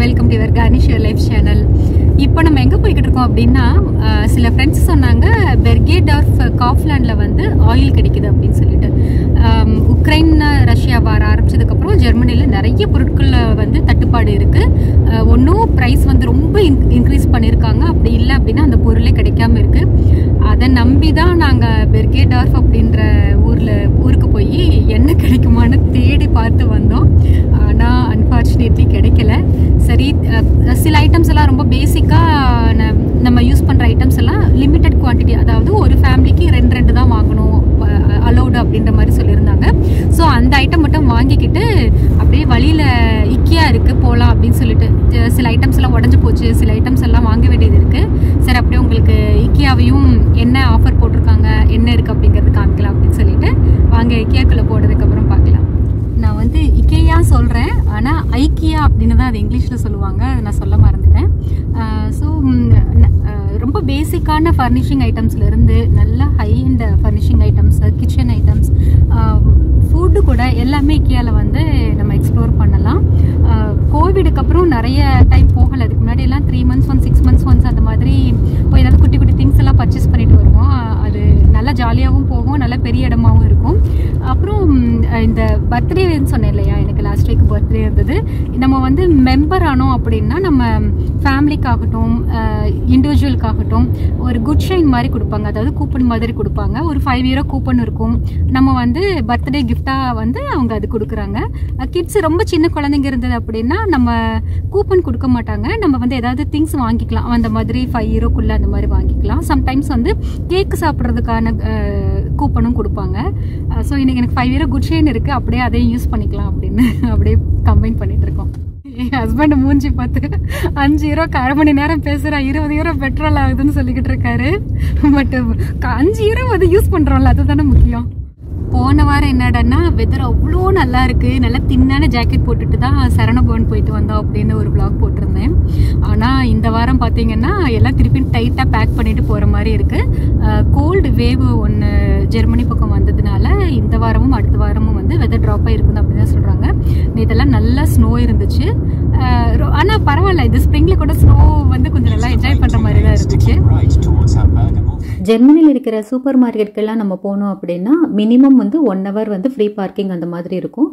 welcome to your garnish your life channel இப்போ நம்ம எங்கே போய்கிட்டு இருக்கோம் அப்படின்னா அஹ், சில ஃப்ரெண்ட்ஸ் சொன்னாங்க பெர்கேடார்ஃப் காஃப்லாண்டில் வந்து ஆயில் கிடைக்குது அப்படின்னு சொல்லிட்டு அம், உக்ரைன் ரஷ்யா வர ஆரம்பிச்சதுக்கப்புறம் ஜெர்மனியில் நிறைய பொருட்களில் வந்து தட்டுப்பாடு இருக்குது ஒன்றும் ப்ரைஸ் வந்து ரொம்ப இன்க்ரீஸ் பண்ணியிருக்காங்க அப்படி இல்லை அப்படின்னா அந்த பொருளே கிடைக்காம இருக்குது அதை நம்பி தான் நாங்கள் பெர்கேடார்ஃப் அப்படின்ற ஊரில் ஊருக்கு போய் என்ன கிடைக்குமான்னு தேடி பார்த்து வந்தோம் ஆனால் அன்ஃபார்ச்சுனேட்லி கிடைக்கல சரி அஹ், சில ஐட்டம்ஸ் எல்லாம் ரொம்ப பேசிக்காக நம்ம யூஸ் பண்ணுற ஐட்டம்ஸ் எல்லாம் லிமிட்டட் குவான்டிட்டி அதாவது ஒரு ஃபேமிலிக்கு ரெண்டு ரெண்டு தான் வாங்கணும் அலௌடு அப்படின்ற மாதிரி சொல்லியிருந்தாங்க ஸோ அந்த ஐட்டம் மட்டும் வாங்கிக்கிட்டு அப்படியே வழியில் இக்கியா இருக்குது போகலாம் அப்படின்னு சொல்லிட்டு அஹ், சில ஐட்டம்ஸ் எல்லாம் உடஞ்சி போச்சு சில ஐட்டம்ஸ் எல்லாம் வாங்க வேண்டியது இருக்குது சரி அப்படியே உங்களுக்கு இக்கியாவையும் என்ன ஆஃபர் போட்டிருக்காங்க என்ன இருக்குது அப்படிங்கிறது காமிக்கலாம் அப்படின்னு சொல்லிட்டு வாங்க இக்கியாக்குள்ளே போனதுக்கப்புறம் பார்க்கலாம் நான் வந்து இக்கேயா சொல்கிறேன் ஆனால் ஐக்கியா அப்படின்னு தான் அது இங்கிலீஷில் சொல்லுவாங்க அதை நான் சொல்ல மறந்துட்டேன் ஸோ ரொம்ப பேசிக்கான ஃபர்னிஷிங் ஐட்டம்ஸ்லேருந்து நல்ல high and furnishing items kitchen items food கூட எல்லாமே இக்கியாவில் வந்து நம்ம எக்ஸ்ப்ளோர் பண்ணலாம் கோவிடுக்கு அப்புறம் நிறைய டைம் போகலை அதுக்கு முன்னாடி எல்லாம் three months one six months once அந்த மாதிரி போய் ஏதாவது குட்டி குட்டி திங்ஸ் எல்லாம் பர்ச்சேஸ் பண்ணிட்டு வருவோம் அது நல்லா ஜாலியாகவும் போகும் நல்ல பெரிய இடமாவும் இருக்கும் அப்புறம் ம், இந்த பர்த்டேன்னு சொன்னேன் இல்லையா எனக்கு லாஸ்ட் வீக் பர்த்டே இருந்தது நம்ம வந்து மெம்பர் ஆனோம் அப்படின்னா நம்ம ஃபேமிலிக்காகட்டும் இண்டிவிஜுவலுக்காகட்டும் ஒரு குட் ஷைன் மாதிரி கொடுப்பாங்க அதாவது கூப்பன் மாதிரி கொடுப்பாங்க ஒரு ஃபைவ் இயரோ கூப்பன் இருக்கும் நம்ம வந்து பர்த்டே கிஃப்டாக வந்து அவங்க அது கொடுக்குறாங்க கிட்ஸ் ரொம்ப சின்ன குழந்தைங்க இருந்தது அப்படின்னா நம்ம கூப்பன் கொடுக்க மாட்டாங்க நம்ம வந்து ஏதாவது திங்ஸ் வாங்கிக்கலாம் அந்த மாதிரி ஃபைவ் ஹீரோக்குள்ளே அந்த மாதிரி வாங்கிக்கலாம் சம்டைம்ஸ் வந்து கேக் சாப்பிட்றதுக்கான கூப்பனும் கொடுப்பாங்க ஸோ இன்னைக்கு எனக்கு ஃபைவ் ஹீரோ குட் ஷைன் இருக்குது அப்படியே அதையும் யூஸ் பண்ணிக்கலாம் அப்படின்னு அப்படியே கம்பைன் பண்ணிட்டு இருக்கோம் என் ஹஸ்பண்ட் மூஞ்சி பார்த்து அஞ்சு ஹீரோ அரை மணி நேரம் பேசுகிறா இருபது ஹீரோ பெட்ரோல் ஆகுதுன்னு சொல்லிக்கிட்டு இருக்காரு பட் அஞ்சு ஹீரோ வந்து யூஸ் பண்ணுறோம்ல அதுதானே முக்கியம் போன வாரம் என்னடான்னா வெதர் அவ்வளோ நல்லா இருக்கு நல்லா தின்னான ஜாக்கெட் போட்டுட்டு தான் சரணபவன் போயிட்டு வந்தோம் அப்படின்னு ஒரு vlog போட்டிருந்தேன் ஆனால் இந்த வாரம் பார்த்தீங்கன்னா எல்லாம் திருப்பி டைட்டாக பேக் பண்ணிட்டு போகிற மாதிரி இருக்கு கோல்டு வேவ் ஒன்று ஜெர்மனி பக்கம் வந்ததுனால இந்த வாரமும் அடுத்த வாரமும் வந்து வெதர் ட்ராப் ஆகிருக்குது அப்படின்னு தான் சொல்கிறாங்க நேற்றெல்லாம் நல்லா ஸ்னோ இருந்துச்சு ஆனால் பரவாயில்ல இது ஸ்ப்ரிங்கில் கூட ஸ்னோ வந்து கொஞ்சம் நல்லா என்ஜாய் பண்ணுற மாதிரி தான் இருந்துச்சு right towards Hamburg and ஜெர்மனியில் இருக்கிற சூப்பர் மார்க்கெட்டுக்கெல்லாம் நம்ம போனோம் அப்படின்னா மினிமம் வந்து ஒன் ஹவர் வந்து ஃப்ரீ பார்க்கிங் அந்த மாதிரி இருக்கும்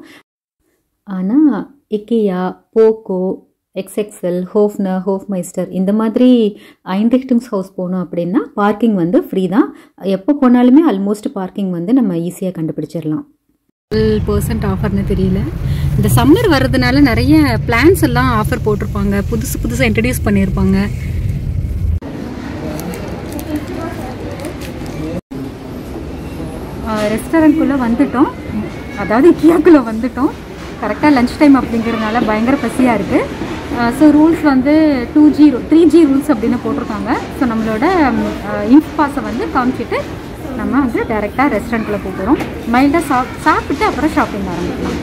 ஆனால் IKEA Poco XXL Hoffner Hofmeister இந்த மாதிரி ஐன்ரிக்டிங்ஸ் ஹவுஸ் போனோம் அப்படின்னா பார்க்கிங் வந்து ஃப்ரீ தான் எப்போ போனாலுமே ஆல்மோஸ்ட் பார்க்கிங் வந்து நம்ம ஈஸியாக கண்டுபிடிச்சிடலாம் டுவெல் பர்சன்ட் ஆஃபர்னு தெரியல இந்த சம்மர் வர்றதுனால நிறைய பிளான்ஸ் எல்லாம் ஆஃபர் போட்டிருப்பாங்க புதுசு புதுசாக இன்ட்ரடியூஸ் பண்ணியிருப்பாங்க ரெஸ்டாரண்ட்குள்ளே வந்துட்டோம் அதாவது கியாக்குள்ளே வந்துட்டோம் கரெக்டாக லஞ்ச் டைம் அப்படிங்கிறதுனால பயங்கர பசியாக இருக்குது ஸோ ரூல்ஸ் வந்து two G three G rules அப்படின்னு போட்டிருக்காங்க ஸோ நம்மளோட இன்ஃப் பாஸை வந்து காமிச்சிட்டு நம்ம வந்து டைரெக்டாக ரெஸ்டாரண்ட்டில் போகிறோம் மைல்டாக சாப் சாப்பிட்டு அப்புறம் ஷாப்பிங் ஆரம்பிக்கலாம்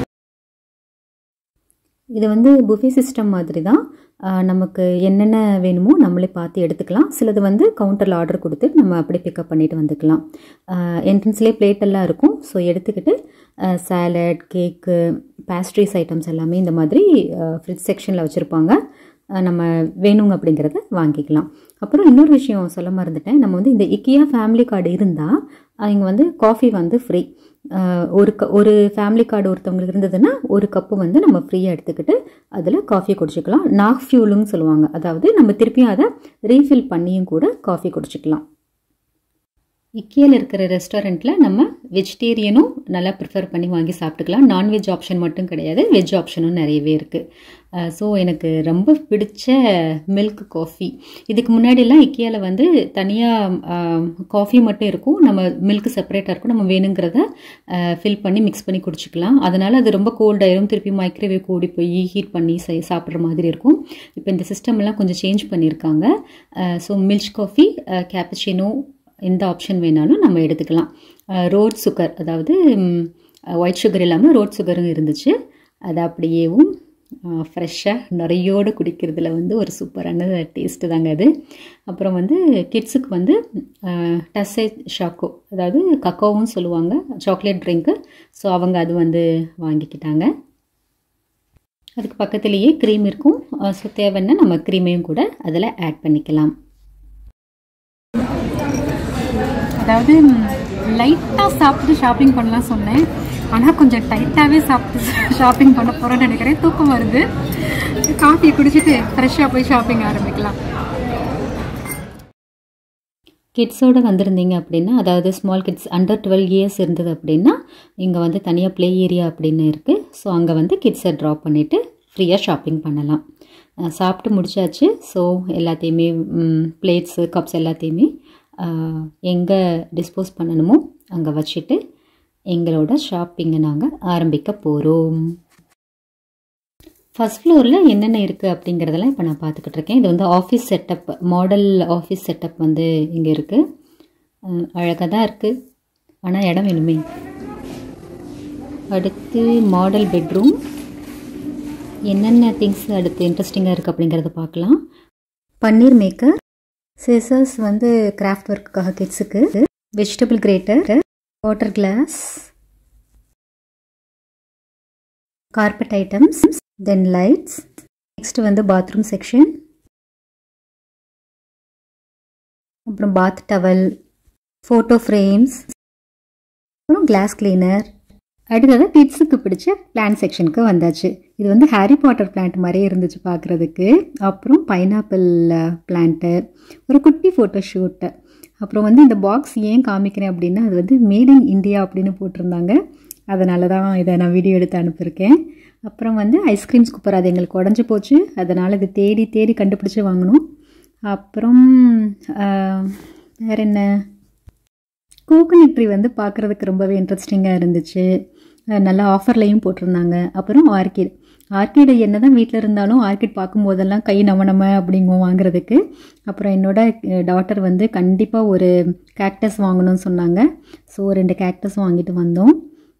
இது வந்து புஃபே சிஸ்டம் மாதிரி தான் ஆஹ் நமக்கு என்னென்ன வேணுமோ நம்மளே பார்த்து எடுத்துக்கலாம் சிலது வந்து கவுண்டரில் ஆர்டர் கொடுத்து நம்ம அப்படியே பிக்கப் பண்ணிட்டு வந்துக்கலாம் என்ட்ரன்ஸ்லேயே பிளேட் எல்லாம் இருக்கும் ஸோ எடுத்துக்கிட்டு சாலட் கேக்கு பேஸ்ட்ரிஸ் ஐட்டம்ஸ் எல்லாமே இந்த மாதிரி ஃப்ரிட்ஜ் செக்ஷனில் வச்சுருப்பாங்க நம்ம வேணுங்க அப்படிங்கிறத வாங்கிக்கலாம் அப்புறம் இன்னொரு விஷயம் சொல்ல மறந்துட்டேன் நம்ம வந்து இந்த இக்கியா ஃபேமிலி கார்டு இருந்தால் அவங்க வந்து காஃபி வந்து ஃப்ரீ ஒரு க ஒரு ஃபேமிலி கார்டு ஒருத்தவங்களுக்கு இருந்ததுன்னா ஒரு கப்பு வந்து நம்ம ஃப்ரீயாக எடுத்துக்கிட்டு அதில் காஃபி குடிச்சிக்கலாம் நாக் ஃபியூலுன்னு சொல்லுவாங்க அதாவது நம்ம திருப்பியும் அதை ரீஃபில் பண்ணியும் கூட காஃபி குடிச்சிக்கலாம் இக்கியில் இருக்கிற ரெஸ்டாரண்ட்டில் நம்ம வெஜிடேரியனும் நல்லா ப்ரிஃபர் பண்ணி வாங்கி சாப்பிட்டுக்கலாம் நான்வெஜ் ஆப்ஷன் மட்டும் கிடையாது வெஜ் ஆப்ஷனும் நிறையவே இருக்குது ஸோ எனக்கு ரொம்ப பிடிச்ச மில்க் காஃபி இதுக்கு முன்னாடிலாம் இக்கியாவில் வந்து தனியாக காஃபி மட்டும் இருக்கும் நம்ம மில்க் செப்பரேட்டாக இருக்கும் நம்ம வேணுங்கிறத ஃபில் பண்ணி மிக்ஸ் பண்ணி குடிச்சிக்கலாம் அதனால் அது ரொம்ப கோல்ட் ஆயிரும் திருப்பி மைக்ரோவேவ் ஓடி போய் ஹீட் பண்ணி செய் சாப்பிட்ற மாதிரி இருக்கும் இப்போ இந்த சிஸ்டம்லாம் கொஞ்சம் சேஞ்ச் பண்ணியிருக்காங்க ஸோ மில்க் காஃபி கேப்பச்சினோ எந்த ஆப்ஷன் வேணாலும் நம்ம எடுத்துக்கலாம் ரோட் சுகர் அதாவது ஒயிட் சுகர் இல்லாமல் ரோட் சுகரும் இருந்துச்சு அது அப்படியேவும் ஃப்ரெஷ்ஷாக நிறையோடு குடிக்கிறதுல வந்து ஒரு சூப்பரான டேஸ்ட்டு தாங்க அது அப்புறம் வந்து கிட்ஸுக்கு வந்து டஸ்ஸே ஷாக்கோ அதாவது கக்கோவும் சொல்லுவாங்க சாக்லேட் ட்ரிங்க்கு ஸோ அவங்க அது வந்து வாங்கிக்கிட்டாங்க அதுக்கு பக்கத்துலேயே க்ரீம் இருக்கும் ஸோ தேவைன்னா நம்ம க்ரீமையும் கூட அதில் ஆட் பண்ணிக்கலாம் அதாவது லைட்டாக சாப்பிட்டு ஷாப்பிங் பண்ணலாம் சொன்னேன் ஆனால் கொஞ்சம் டைட்டாகவே சாப்பிட்டு ஷாப்பிங் பண்ண போகிறேன்னு நினைக்கிறேன் தூக்கம் வருது காஃபி குடிச்சிட்டு ஃப்ரெஷ்ஷாக போய் ஷாப்பிங் ஆரம்பிக்கலாம் கிட்ஸோடு வந்திருந்தீங்க அப்படின்னா அதாவது small kids under twelve years இருந்தது அப்படின்னா இங்கே வந்து தனியாக ப்ளே ஏரியா அப்படின்னு இருக்குது ஸோ அங்கே வந்து கிட்ஸை ட்ராப் பண்ணிவிட்டு ஃப்ரீயாக ஷாப்பிங் பண்ணலாம் சாப்பிட்டு முடிச்சாச்சு ஸோ எல்லாத்தையுமே பிளேட்ஸு கப்ஸ் எல்லாத்தையுமே எங்கே டிஸ்போஸ் பண்ணணுமோ அங்கே வச்சுட்டு எங்களோட ஷாப்பிங்கை நாங்கள் ஆரம்பிக்க போகிறோம் ஃபஸ்ட் ஃப்ளோரில் என்னென்ன இருக்குது அப்படிங்கிறதெல்லாம் இப்போ நான் பார்த்துக்கிட்டு இருக்கேன் இது வந்து office setup model office setup வந்து இங்கே இருக்குது அழகாக தான் இருக்குது ஆனால் இடம் வேணுமே அடுத்து மாடல் பெட்ரூம் என்னென்ன திங்ஸ் அடுத்து இன்ட்ரெஸ்டிங்காக இருக்குது அப்படிங்கிறத பார்க்கலாம் பன்னீர் மேக்கர் சிசர்ஸ் வந்து கிராஃப்ட் ஒர்க்குக்காக கிட்ஸுக்கு vegetable grater water glass carpet items then lights next வந்து பாத்ரூம் செக்ஷன் அப்புறம் பாத் டவல் ஃபோட்டோ ஃப்ரேம்ஸ் அப்புறம் கிளாஸ் கிளீனர் அடுத்தது கிட்ஸுக்கு பிடிச்ச பிளான்ட் செக்ஷனுக்கு வந்தாச்சு இது வந்து ஹாரி பாட்டர் பிளான்ட் மாதிரியே இருந்துச்சு பார்க்குறதுக்கு அப்புறம் பைனாப்பிள் பிளான்ட்டு ஒரு குட்டி ஃபோட்டோ ஷூட்டு அப்புறம் வந்து இந்த பாக்ஸ் ஏன் காமிக்கிறேன் அப்படின்னா அது வந்து மேட் இன் இந்தியா அப்படின்னு போட்டிருந்தாங்க அதனால தான் இதை நான் வீடியோ எடுத்து அனுப்பியிருக்கேன் அப்புறம் வந்து ஐஸ்கிரீம் ஸ்கூப்பர் அது எங்களுக்கு உடஞ்சி போச்சு அதனால் இது தேடி தேடி கண்டுபிடிச்சி வாங்கணும் அப்புறம் வேறு என்ன கோகனட் ட்ரீ வந்து பார்க்குறதுக்கு ரொம்பவே இன்ட்ரெஸ்டிங்காக இருந்துச்சு நல்லா ஆஃபர்லையும் போட்டிருந்தாங்க அப்புறம் ஆர்கிட் ஆர்கிட் என்ன தான் வீட்டில் இருந்தாலும் ஆர்கிட் பார்க்கும்போதெல்லாம் கை நம்ம நம்ம அப்படிங்குவோம் வாங்குறதுக்கு அப்புறம் என்னோட டாட்டர் வந்து கண்டிப்பாக ஒரு கேக்டஸ் வாங்கணும்னு சொன்னாங்க ஸோ ரெண்டு கேக்டஸ் வாங்கிட்டு வந்தோம்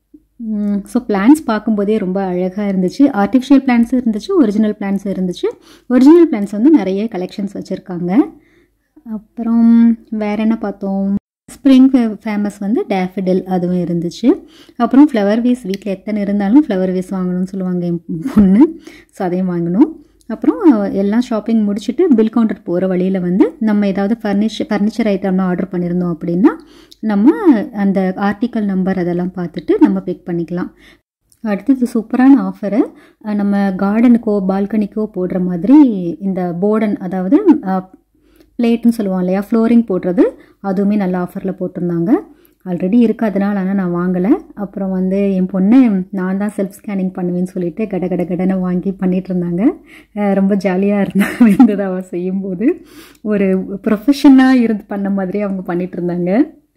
ஸோ பிளான்ஸ் பார்க்கும்போதே ரொம்ப அழகாக இருந்துச்சு ஆர்டிஃபிஷியல் பிளான்ஸும் இருந்துச்சு ஒரிஜினல் பிளான்ஸும் இருந்துச்சு ஒரிஜினல் பிளான்ஸ் வந்து நிறைய கலெக்ஷன்ஸ் வச்சுருக்காங்க அப்புறம் வேறு என்ன பார்த்தோம் ஸ்ப்ரிங் ஃபேமஸ் வந்து டேஃபிடில் அதுவும் இருந்துச்சு அப்புறம் ஃப்ளவர் வேஸ் வீட்டில் எத்தனை இருந்தாலும் ஃப்ளவர் வேஸ் வாங்கணும்னு சொல்லுவாங்க என் பொண்ணு ஸோ அதையும் வாங்கணும் அப்புறம் எல்லாம் ஷாப்பிங் முடிச்சுட்டு பில் கவுண்டர் போகிற வழியில் வந்து நம்ம ஏதாவது ஃபர்னிச்சர் ஃபர்னிச்சர் ஐட்டம்லாம் ஆர்டர் பண்ணியிருந்தோம் அப்படின்னா நம்ம அந்த ஆர்டிக்கல் நம்பர் அதெல்லாம் பார்த்துட்டு நம்ம பிக் பண்ணிக்கலாம் அடுத்தது சூப்பரான ஆஃபரு நம்ம கார்டனுக்கோ பால்கனிக்கோ போடுற மாதிரி இந்த போர்டன் அதாவது பிளேட்டுன்னு சொல்லுவோம் இல்லையா ஃப்ளோரிங் போடுறது அதுவுமே நல்ல ஆஃபரில் போட்டிருந்தாங்க ஆல்ரெடி இருக்குது அதனால் ஆனால் நான் வாங்கலை அப்புறம் வந்து என் பொண்ணு நான் தான் செல்ஃப் ஸ்கேனிங் பண்ணுவேன்னு சொல்லிட்டு கட கட கடனை வாங்கி பண்ணிகிட்டு இருந்தாங்க ரொம்ப ஜாலியாக இருந்தா இருந்தது அவள் செய்யும்போது ஒரு ப்ரொஃபஷனாக இருந்து பண்ண மாதிரி அவங்க பண்ணிகிட்டு இருந்தாங்க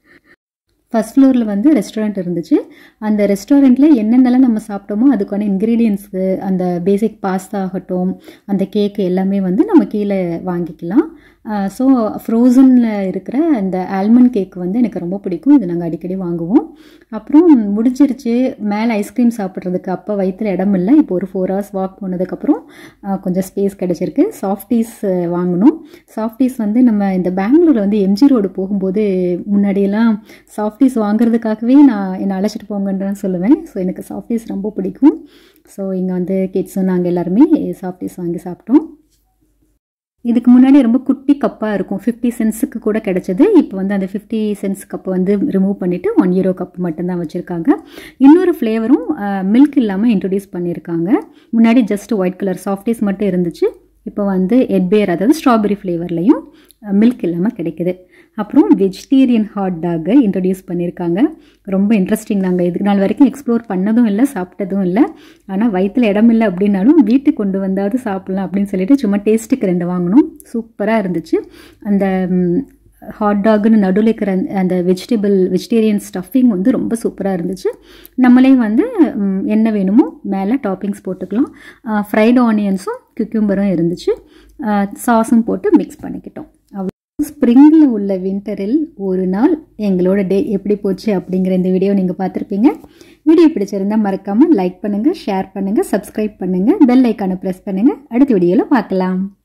ஃபஸ்ட் ஃப்ளோரில் வந்து ரெஸ்டாரண்ட் இருந்துச்சு அந்த ரெஸ்டாரண்ட்டில் என்னென்னலாம் நம்ம சாப்பிட்டோமோ அதுக்கான இன்க்ரீடியன்ஸு அந்த பேசிக் பாஸ்தா ஆகட்டும் அந்த கேக்கு எல்லாமே வந்து நம்ம கீழே வாங்கிக்கலாம் ஸோ ஃப்ரோசனில் இருக்கிற இந்த ஆல்மண்ட் கேக் வந்து எனக்கு ரொம்ப பிடிக்கும் இது நாங்கள் அடிக்கடி வாங்குவோம் அப்புறம் முடிஞ்சிருச்சு மேலே ஐஸ்கிரீம் சாப்பிட்றதுக்கு அப்போ வயிற்றில் இடம் இல்லை இப்போ ஒரு ஃபோர் ஹவர்ஸ் வாக் போனதுக்கப்புறம் கொஞ்சம் ஸ்பேஸ் கிடச்சிருக்கு சாஃப்டீஸ் வாங்கணும் சாஃப்டீஸ் வந்து நம்ம இந்த பெங்களூரில் வந்து எம்ஜி ரோடு போகும்போது முன்னாடியெல்லாம் சாஃப்டீஸ் வாங்குறதுக்காகவே நான் என்னை அழைச்சிட்டு போங்கன்னு சொல்லுவேன் ஸோ எனக்கு சாஃப்டீஸ் ரொம்ப பிடிக்கும் ஸோ இங்கே வந்து கிட்ஸும் நாங்கள் எல்லாருமே சாஃப்டீஸ் வாங்கி சாப்பிட்டோம் இதுக்கு முன்னாடி ரொம்ப குட்டி கப்பாக இருக்கும் ஃபிஃப்டி சென்ட்ஸுக்கு கூட கிடச்சது இப்போ வந்து அந்த ஃபிஃப்டி சென்ட்ஸ் கப்பை வந்து ரிமூவ் பண்ணிவிட்டு ஒன் யூரோ கப் மட்டும்தான் வச்சுருக்காங்க இன்னொரு ஃப்ளேவரும் மில்க் இல்லாமல் இன்ட்ரடியூஸ் பண்ணியிருக்காங்க முன்னாடி ஜஸ்ட் ஒயிட் கலர் சாஃப்டீஸ் மட்டும் இருந்துச்சு இப்போ வந்து எட்பேர் அதாவது ஸ்ட்ராபெரி ஃப்ளேவர்லையும் மில்க் இல்லாமல் கிடைக்குது அப்புறம் வெஜிடேரியன் ஹாட் டாகை இன்ட்ரடியூஸ் பண்ணியிருக்காங்க ரொம்ப இன்ட்ரெஸ்டிங் நாங்கள் இதுக்கு நாள் வரைக்கும் எக்ஸ்ப்ளோர் பண்ணதும் இல்லை சாப்பிட்டதும் இல்லை ஆனால் வயிற்றில் இடம் இல்லை அப்படின்னாலும் வீட்டுக்கு கொண்டு வந்தாவது சாப்பிட்லாம் அப்படின்னு சொல்லிட்டு சும்மா டேஸ்ட்டுக்கு ரெண்டு வாங்கினோம் சூப்பராக இருந்துச்சு அந்த ஹாட் டாக்னு நடுவில் இருக்கிற அந்த வெஜிடபிள் வெஜிடேரியன் ஸ்டஃபிங் வந்து ரொம்ப சூப்பராக இருந்துச்சு நம்மளே வந்து என்ன வேணுமோ மேலே டாப்பிங்ஸ் போட்டுக்கலாம் ஃப்ரைடு ஆனியன்ஸும் குக்யூம்பரும் இருந்துச்சு சாஸும் போட்டு மிக்ஸ் பண்ணிக்கிட்டோம் அவ்வளோ ஸ்ப்ரிங்கில் உள்ள வின்டரில் ஒரு நாள் எங்களோட டே எப்படி போச்சு அப்படிங்கிற இந்த வீடியோ நீங்கள் பார்த்துருப்பீங்க வீடியோ பிடிச்சிருந்தால் மறக்காமல் லைக் பண்ணுங்கள் ஷேர் பண்ணுங்கள் சப்ஸ்கிரைப் பண்ணுங்கள் பெல் ஐக்கானை ப்ரெஸ் பண்ணுங்கள் அடுத்த வீடியோவில் பார்க்கலாம்